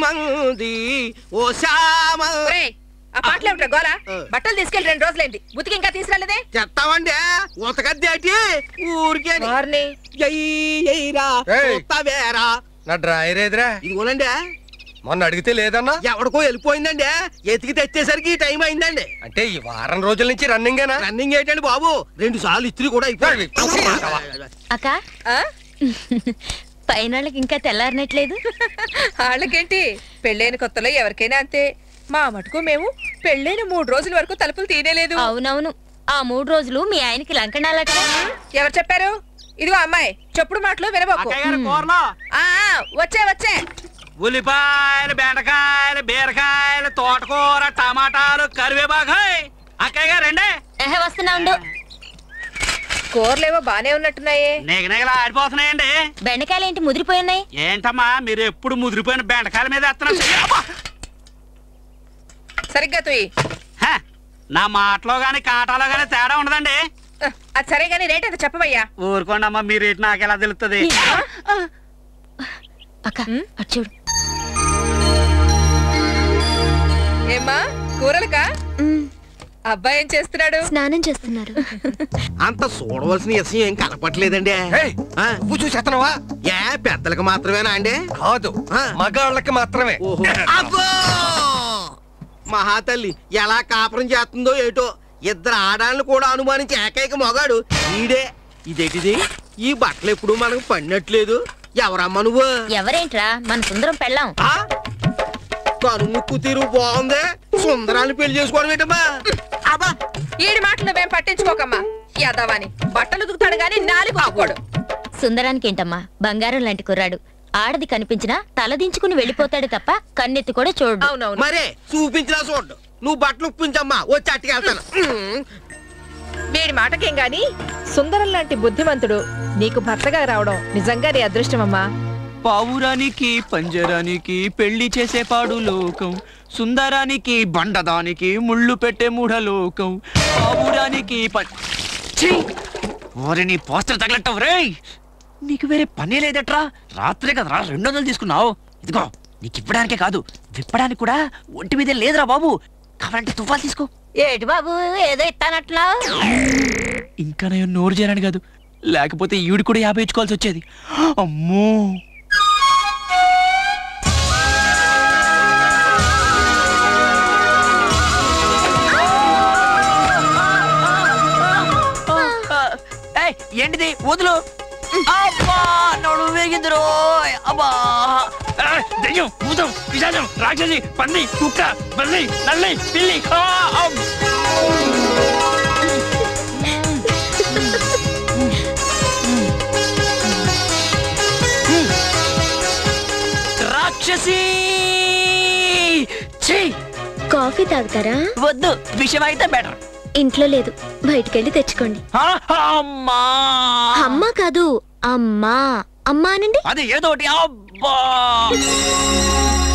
శ్యామంది ఓ శ్యామ ఒరేయ్, ఆ పాటలు ఏమిట్రా గోరా ఆ. బట్టలు తీసుకెళ్లి రెండు రోజులైంది ఉతికి ఇంకా తీసుకురాలేదే చెత్తామండి ఉతకద్దేటి ఊరికే వారిని ఏయ్. వేరా నా డ్రాయర్ ఏదిరా ఇదిగోనండి మొన్న అడిగితే లేదన్నా ఎవడికో వెళ్ళిపోయిందండి ఎతికి తెచ్చేసరికి ఈ టైం అయిందండి అంటే ఈ వారం రోజుల నుంచి రన్నింగేనా రన్నింగ్ ఏంటండి బాబు రెండు సార్లు ఇస్త్రీ కూడా అయిపోయింది అక్క ఆ? పైన ఇంకా తెల్లారినట్లేదు వాళ్ళకేంటి పెళ్ళైన కొత్తలో ఎవరికైనా అంతే మా మటుకు మేము పెళ్ళైన మూడు రోజుల వరకు తలుపులు తీనేలేదు అవునవును ఆ మూడు రోజులు మీ ఆయనకి లంకణాలట ఎవరు చెప్పారు ఇదిగో అమ్మాయి చెప్పుడు మాటలు వినబోకు కూరలో ఆ, ఆ, వచ్చే వచ్చే ఉల్లిపాయలు బెండకాయలు బీరకాయలు తోటకూర టమాటాలు కరివేపాకాయ్ అక్కయ్య గారు రండి ఎహ వస్తున్నా ఉండు కూరలేవో బానే ఉన్నట్టున్నాయే నిగనిగలా ఆడిపోతున్నాయండి బెండకాయలు ఏంటి ముదిరిపోయి ఉన్నాయి ఏంటమ్మా మీరు ఎప్పుడు ముదిరిపోయిన బెండకాయల మీద వేస్తున్నారు అబ్బా! సరిగ్గా తుయి హ, నా మాటలో గాని కాటాలో గాని తేడా ఉండదండి అది సరే గానీ రేట్ ఎంత చెప్పవయ్యా ఊరుకోండి అమ్మా మీ రేటు నాకు ఎలా తెలుస్తుంది అక్క అటు చూడు ఏమ్మా కూరలకా మ్, అబ్బాయి ఏం చేస్తున్నాడు స్నానం చేస్తున్నారు అంత చూడవలసిన విషయం ఏం కనపట్లేదండి ఏయ్, ఆ, నువ్వు చూసేస్తున్నావా ఏ పెద్దలకు మాత్రమేనా అండి కాదు ఆ. మగాళ్ళకి మాత్రమే ఓహో అబ్బో మహాతల్లి ఎలా కాపురం చేస్తుందో ఏటో ఇద్దరు ఆడాలను కూడా అనుమానించి ఏకైక మొగాడు ఈడే ఇదేటిది ఈ బట్టలు ఎప్పుడు మనకు పడినట్లేదు ఎవరమ్మా నువ్వు ఎవరేంట్రా మన సుందరం పెళ్ళాం ఆ? కనుముక్కు తీరు బాగుంది సుందరాన్ని పెళ్లి చేసుకోవడం ఏంటమ్మా అబ్బా ఈడి మాటలు నువ్వేం పట్టించుకోకమ్మా యాదవాని బట్టలు ఉతుకుతాడు గాని నాలుగు ఆకోడు సుందరానికి ఏంటమ్మా బంగారం లాంటి కుర్రాడు ఆడది కనిపించినా తలదించుకుని వెళ్ళిపోతాడు తప్ప కన్నెత్తి కూడా చూడు అవునవును మరే చూపించినా చూడు నువ్వు బట్టలు ఉప్పించమ్మా వచ్చి అట్టుకెళ్తాను ఉమ్. వీడి మాటకేం గాని సుందరం లాంటి బుద్ధిమంతుడు నీకు భర్తగా రావడం నిజంగా నీ అదృష్టమమ్మా పావురానికి పంజరానికి పెళ్లి చేసే పాడు లోకం సుందరానికి బండదానికి ముళ్ళు పెట్టే మూఢలోకం పావురానికి ప- ఛీ! ఓరి నీ పోస్టర్ తగలట్టవు రేయ్ నీకు వేరే పనే లేదట్రా రాత్రే కదరా రెండు వందలు తీసుకున్నావు ఇదిగో నీకు ఇవ్వడానికే కాదు విప్పడానికి కూడా ఒంటి మీదే లేదురా బాబు కావాలంటే తుఫాలు తీసుకో ఏటి బాబు ఏదో ఇస్తానట్లావు ఇంకా నేను నోరు చేరాను కాదు లేకపోతే ఈవిడ కూడా యాభై ఇచ్చుకోవాల్సి వచ్చేది అమ్మో ఏయ్, ఏంటిది వదులు అబ్బా నడు వేగిందిరో అబ్బా ఏయ్, దెయ్యం భూతం పిశాచం రాక్షసి పంది కుక్క బల్లి నల్లి పిల్లి ఆ, అమ్. రాక్షసి ఛీ కాఫీ తాగుతారా వద్దు విషయం అయితే బెటర్ ఇంట్లో లేదు బయటికెళ్ళి తెచ్చుకోండి అమ్మా అమ్మ కాదు అమ్మా అమ్మా అనండి అది ఏదో ఒకటి అబ్బా